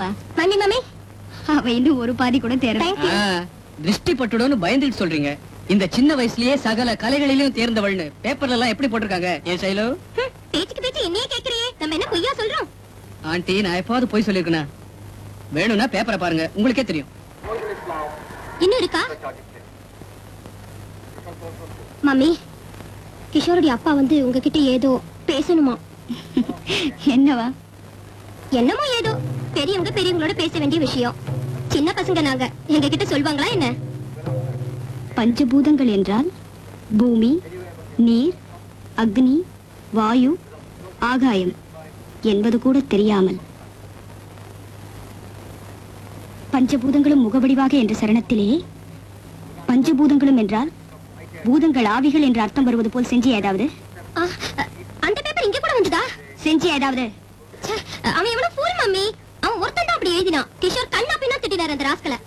என்னவா mummy mummy அவ இன்னும் ஒரு பாதி கூட தேர ஆ, திருஷ்டி பட்டுடும்னு பயந்துட்டு சொல்றீங்க இந்த சின்ன வயசுலயே சகல கலைகளிலும் தேர்ந்தவள்னு பேப்பர்ல எல்லாம் எப்படி போட்டிருக்காங்க ஏன் சைலு பேச்சுக்கு பேச்சு என்னையே கேக்குறியே நம்ம என்ன பொய்யா சொல்றோம் ஆண்டி நான் எப்பாவது போய் சொல்லிருக்கேனா வேணும்னா பேப்பரை பாருங்க உங்களுக்கே தெரியும் இன்னும் இருக்கா மம்மி கிஷோருடைய அப்பா வந்து உங்ககிட்ட ஏதோ பேசணுமா என்னவா என்னமோ ஏதோ பெரியவங்க பெரியவங்களோட பேச வேண்டிய விஷயம் சின்ன பசங்க நாங்க எங்க கிட்ட சொல்வாங்களா என்ன பஞ்சபூதங்கள் என்றால் பூமி நீர் அக்னி வாயு ஆகாயம் என்பது கூட தெரியாமல் பஞ்சபூதங்களும் முகவடிவாக என்ற சரணத்திலே பஞ்சபூதங்களும் என்றால் பூதங்கள் ஆவிகள் என்ற அர்த்தம் வருவது போல் செஞ்சு ஏதாவது அந்த பேப்பர் இங்க கூட வந்ததா செஞ்சு ஏதாவது அவன் எவ்வளவு ஃபூல் மம்மி அவன் ஒருத்தன் தான் அப்படி எழுதினான் கிஷோர் கண்ணா பின்னா திட்டினார் அந்த ராஸ்கல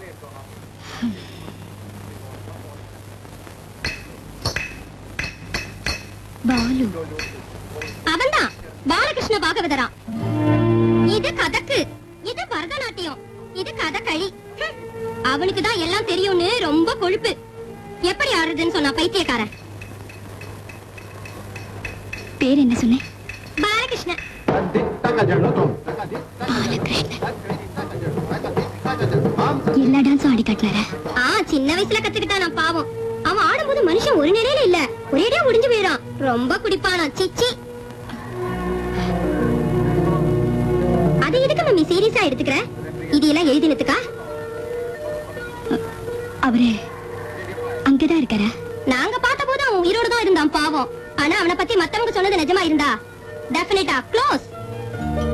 பாலு அவன்தான் பாலகிருஷ்ண பாகவதரா இது கதக்கு இது பரதநாட்டியம் இது கதகளி ஹம். அவனுக்கு தான் எல்லாம் தெரியும்னு ரொம்ப கொழுப்பு எப்படி ஆடுறதுன்னு சொன்னா பைத்தியக்காரன் பேர் என்ன சொன்னேன் பாலகிருஷ்ணன் எல்லா டான்ஸும் ஆடி காட்டினார ஆ சின்ன வயசுல கத்துக்கிட்டான் நான் பாவம் அவன் ஆடும்போது மனுஷன் ஒரு நிலையில இல்ல ஒரேடியா முடிஞ்சு போயிடான் ரொம்ப குடிப்பானா சிச்சி அது எதுக்கு மம்மி சீரியஸா எடுத்துக்கிற இது எல்லாம் எழுதினதுக்கா அவரு அங்கதான் இருக்காரா நாங்க பார்த்த போது அவன் உயிரோட தான் இருந்தான் பாவம் ஆனா அவனை பத்தி மத்தவங்க சொன்னது நிஜமா இருந்தா டெஃபினட்டா க்ளோஸ்